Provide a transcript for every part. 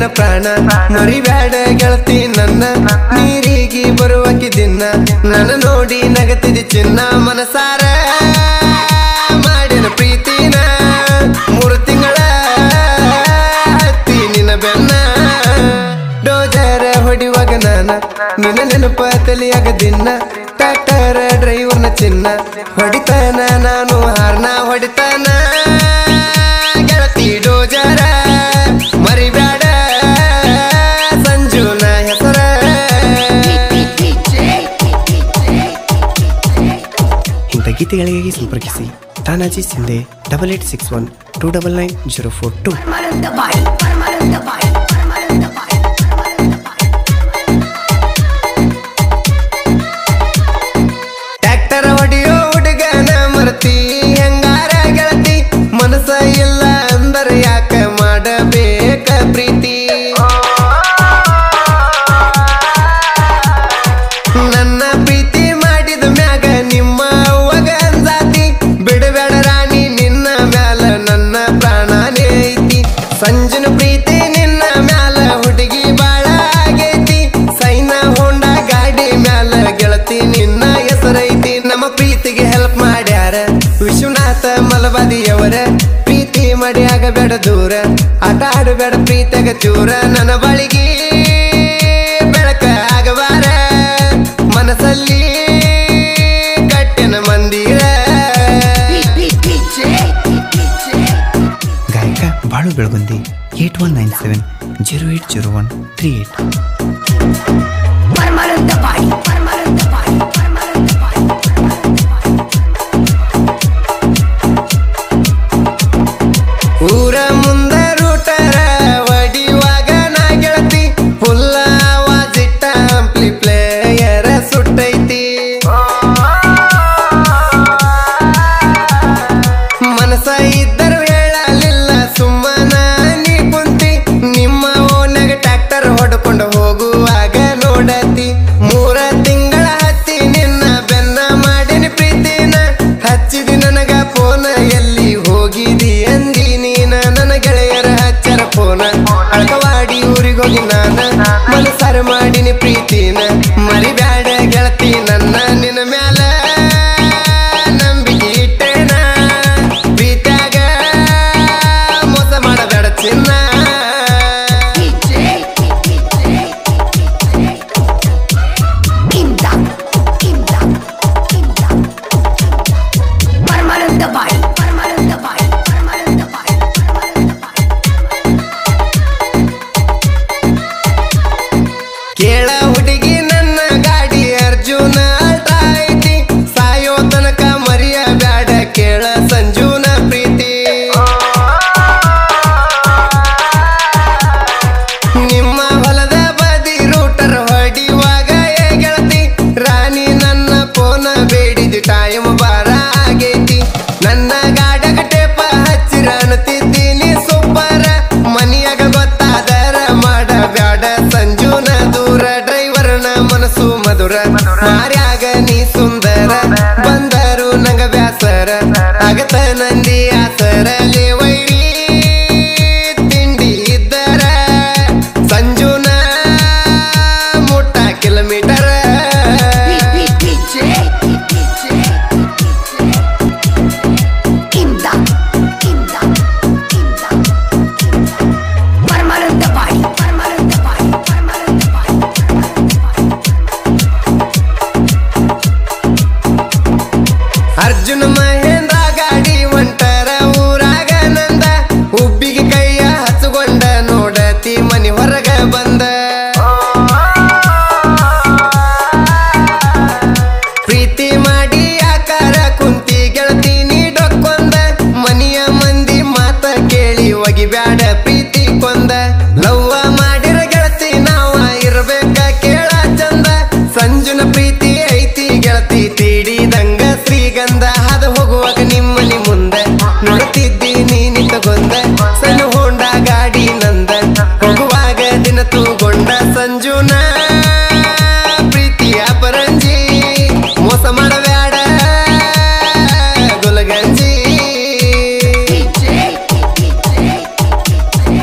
ಪ್ರಾಣ ಮರಿಬ್ಯಾಡ ಗೆಳತಿ ನನ್ನ ನೀರಿಗೆ ಬರುವಕಿ ದಿನ ನನ್ನ ನೋಡಿ ನಗತಿದಿ ಚಿನ್ನ ಮನಸಾರ ಮಾಡಿನ ಪ್ರೀತಿನ ಮೂರು ತಿಂಗಳ ಹತ್ತಿ ನಿನ್ನ ಬೆನ್ನ ಡೋಜರ ಹೊಡಿವಾಗ ನಾನ ನಿನ್ನ ನೆನಪ ತಲಿಯಾಗ ದಿನ ಟ್ರ್ಯಾಕ್ಟರ್ ಡ್ರೈವರ್ನ ಚಿನ್ನ ಹೊಡಿತಾನ ನಾನು ಹಾರ್ನ ಹೊಡಿತಾನ ಗೆಳತಿ ಡೋಜರ ಮರಿಬ್ಯಾಡ ಸಂಜುನ ಹೆಸರ ಇಂಥ ಗೀತೆಗಳಿಗಾಗಿ ಸಂಪರ್ಕಿಸಿ Tanaji Shinde double eight six one two double nine zero four two Permanent body, permanent body, permanent body, permanent body. Tractor ಹೊಡಿಯೋ ಹುಡುಗನ ಮರ್ತಿ ಹೆಂಗಾರ ಗೆಳತಿ ಮನಸ್ಸ ಇಲ್ಲ ಅಂದರ ಯಾಕ ಮಾಡಬೇಕ ಪ್ರೀತಿ ನನ್ನ ಪ್ರೀತಿ ಮಾಡಿದ ಮ್ಯಾಗ ನಿಮ್ಮ ಅವ್ವಗ ಅಂಜಾತಿ ಬಿಡಬೇಡ ರಾಣಿ ನಿನ್ನ ಮ್ಯಾಲ ನನ್ನ ಪ್ರಾಣನೇ ಐತಿ ಸಂಜನ ಪ್ರೀತಿ ನಿನ್ನ ಮ್ಯಾಲ ಹುಡುಗಿ ಬಾಳ ಆಗೈತಿ ಸೈನ ಹೋಂಡ ಗಾಡಿ ಮ್ಯಾಲ ಗೆಳತಿ ನಿನ್ನ ಹೆಸರೈತಿ ನಮ್ಮ ಪ್ರೀತಿಗೆ ಹೆಲ್ಪ್ ಮಾಡ್ಯಾರ ವಿಶ್ವನಾಥ ಮಲಬಾದಿಯವರ ಪ್ರೀತಿ ಮಾಡಿ ಆಗಬೇಡ ದೂರ ಆಟ ಆಡಬೇಡ ಪ್ರೀತಿಯಾಗ ಚೂರ ನನ್ನ ಬಳಿಗೆ ಬೆಳಕ ಆಗಬಾರ ಮನಸ್ಸಲ್ಲಿ ಕಟ್ಟಿನ ಮಂದಿರ ಗಾಯಕ Balu Belagundi eight one nine seven zero eight zero one three eight Permanent body, permanent body, permanent body, permanent body. ಊರ ಮುಂದ ರೂಟರ ಒಡಿವಾಗ ನಾ ಗೆಳತಿ ಫುಲ್ಲ ಆವಾಜಿಟ್ಟ ಆಂಪ್ಲಿ ಪ್ಲೇಯರ ಸುಟ್ಟೈತಿ ಮನಸ ಇದ್ದರು ಹೇಳಲಿಲ್ಲ ಸುಮ್ಮನ ನೀ ಕುಂತಿ ನಿಮ್ಮ ಓನಾಗ ಟ್ರ್ಯಾಕ್ಟರ್ ಹೊಡ್ಕೊಂಡು ಹೋಗುವಾಗ ನೋಡತಿ ಮೂರ ತಿಂಗಳ ಹತ್ತಿ ನಿನ್ನ ಬೆನ್ನ ಮಾಡಿನ ಪ್ರೀತಿನ ಹಚ್ಚಿದಿ ನನಗ ಫೋನ ಎಲ್ಲಿ ಹೋಗಿದಿ ಅಂದಿ ನೀನ ನನ್ನ ಗೆಳೆಯರ ಹಚ್ಚರ ಫೋನ ಅಳಕವಾಡಿ ಊರಿಗೋಗಿ ನಾನ ಮನಸಾರ ಮಾಡಿನಿ ಪ್ರೀತಿನ ಮರಿಬ್ಯಾಡ ಗೆಳತಿ ನನ್ನ ನಿನ್ನ ಮ್ಯಾಲ ನಂಬಿಕೆ ಇಟ್ಟೇನ ಪ್ರೀತ್ಯಾಗ ಮೋಸ ಮಾಡಬೇಡ ಚಿನ್ನ Permanent body, permanent body, permanent body, permanent body. ಕೇಳ ಹುಡುಗಿ ನನ್ನ ಗಾಡಿ ಅರ್ಜುನ ಅಲ್ಟ್ರಾ ಐತಿ ಸಾಯೋ ತನಕ ಮರಿಯ ಬ್ಯಾಡ ಕೇಳ ಸಂಜುನ ಪ್ರೀತಿ ನಿಮ್ಮ ಹೊಲದ ಬದಿ ರೂಟರ್ ಹೊಡಿವಾಗ ಏ ಗೆಳತಿ ರಾಣಿ ನನ್ನ ಫೋನ ಬೇಡಿದ ಟೈಮ್ ಬಾರ ಆಗೈತಿ ನನ್ನ ಗಾಡಗ ಟೇಪ ಹಚ್ಚಿರ ಅನ್ನತಿದ್ದೀನಿ ಸೂಪರ ಮನಿಯಾಗ ಗೊತ್ತಾದರ ಮಾಡ ಬ್ಯಾಡ ಸಂಜುನ ದೂರ ಡ್ರೈವರ್ನ ಮನಸ್ಸು ಮಧುರ ಮಾರ್ಯಾಗ ನೀ ಸುಂದರ ಬಂದರು ನಂಗ ಬ್ಯಾಸರ ಆಗತ ನಂದಿ ಆಸರ ಲೇವೈರಿ ತಿಂಡಿ ಇದ್ದರ ಸಂಜುನ ಮುಟ್ಟ kilometre Permanent body, permanent body, permanent body, permanent body. Arjuna Mahindra ಗಾಡಿ ಒಂಟರ ಊರಾಗ ನಂದ ಉಬ್ಬಿಗೆ ಕೈಯ ಹಚ್ಕೊಂಡ ನೋಡತಿ ಮನಿ ಹೊರಗ ಬಂದ ಪ್ರೀತಿ ಮಾಡಿ ಆಕಾರ ಕುಂತಿ ಗೆಳತಿ ನೀಡೊಕ್ಕೊಂದ ಮನಿಯ ಮಂದಿ ಮಾತ ಕೇಳಿ ಒಗಿಬ್ಯಾಡ ಪ್ರೀತಿ ಕೊಂದ ಲವ್ವ ಮಾಡಿರ ಗೆಳತಿ ನಾವ ಇರ್ಬೇಕ ಕೇಳ ಚಂದ ಸಂಜುನ ಪ್ರೀತಿ ಐತಿ ಗೆಳತಿ ತೀಡಿದಂಗ ಶ್ರೀಗಂಧ ಹಾದ ಹೋಗುವಾಗ ನಿಮ್ಮನಿ ಮುಂದೆ ನೋಡ್ತಿದ್ದಿ ನೀ ನಿಂತಗೊಂದ ಸಣ್ಣ ಹೋಂಡ ಗಾಡಿ ನಂದ ಹೋಗುವಾಗ ದಿನ ತೂಗೊಂಡ ಸಂಜುನ ಪ್ರೀತಿಯ ಪರಂಜಿ ಮೋಸ ಮಾಡಬ್ಯಾಡ ಗುಲಗಂಜಿ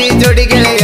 ಜೋಡಿ ಗೆಳೆಯ